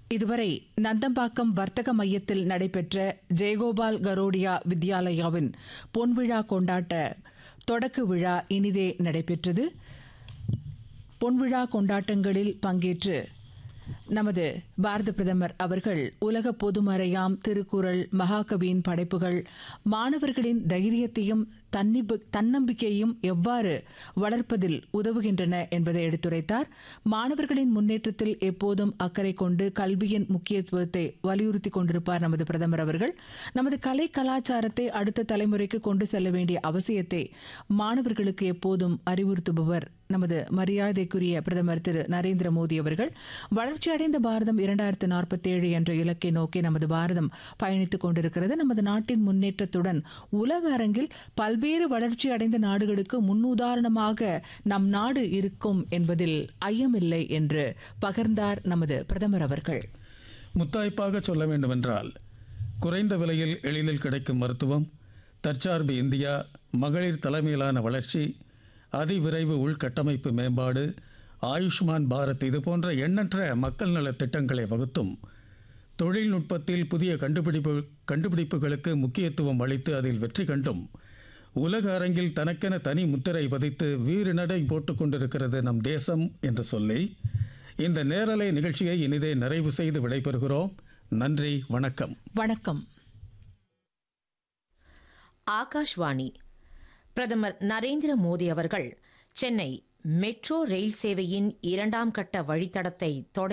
இதுவரை நந்தம்பாக்கம் வர்த்தக மையத்தில் நடைபெற்ற ஜெயகோபால் கரோடியா வித்யாலயாவின் பொன்விழா கொண்டாட்ட தொடக்க விழா இனிதே நடைபெற்றது பொன்விழா கொண்டாட்டங்களில் பங்கேற்று நமது பாரத பிரதமர் அவர்கள் உலக பொதுமறையாம் திருக்குறள் மகாகவியின் படைப்புகள் மாணவர்களின் தைரியத்தையும் தன்னிப்பு தன்னம்பிக்கையையும் எவ்வாறு வளர்ப்பதில் உதவுகின்றன என்பதை எடுத்துரைத்தார் மாணவர்களின் முன்னேற்றத்தில் எப்போதும் அக்கறை கொண்டு கல்வியின் முக்கியத்துவத்தை வலியுறுத்தி கொண்டிருப்பார் நமது பிரதமர் அவர்கள் நமது கலை கலாச்சாரத்தை அடுத்த தலைமுறைக்கு கொண்டு செல்ல வேண்டிய அவசியத்தை மாணவர்களுக்கு எப்போதும் அறிவுறுத்துபவர் நமது மரியாதைக்குரிய பிரதமர் திரு நரேந்திர மோடி அவர்கள் வளர்ச்சியடைந்த பாரதம் இரண்டாயிரத்து நாற்பத்தேழு என்ற இலக்கை நோக்கி நமது பாரதம் பயணித்துக் கொண்டிருக்கிறது நமது நாட்டின் முன்னேற்றத்துடன் உலக அரங்கில் பல்வேறு வளர்ச்சி அடைந்த நாடுகளுக்கு முன்னுதாரணமாக நம் நாடு இருக்கும் என்பதில் ஐயமில்லை என்று பகிர்ந்தார் நமது பிரதமர் அவர்கள் முத்தாய்ப்பாக சொல்ல வேண்டுமென்றால் குறைந்த விலையில் எளிதில் கிடைக்கும் மருத்துவம் தற்சார்பு இந்தியா மகளிர் தலைமையிலான வளர்ச்சி அதிவிரைவு உள்கட்டமைப்பு மேம்பாடு ஆயுஷ்மான் பாரத் இது போன்ற எண்ணற்ற மக்கள் நல திட்டங்களை வகுத்தும் தொழில்நுட்பத்தில் புதிய கண்டுபிடிப்பு கண்டுபிடிப்புகளுக்கு முக்கியத்துவம் அளித்து அதில் வெற்றி கண்டும் உலக அரங்கில் தனக்கென தனி முத்திரை பதித்து வீறு நடை போட்டுக் கொண்டிருக்கிறது நம் தேசம் என்று சொல்லி இந்த நேரலை நிகழ்ச்சியை இனிதே நிறைவு செய்து விடைபெறுகிறோம் நன்றி வணக்கம் வணக்கம் ஆகாஷ்வாணி பிரதமர் நரேந்திர மோடி அவர்கள் சென்னை மெட்ரோ ரயில் சேவையின் இரண்டாம் கட்ட வழித்தடத்தை தொடங்கி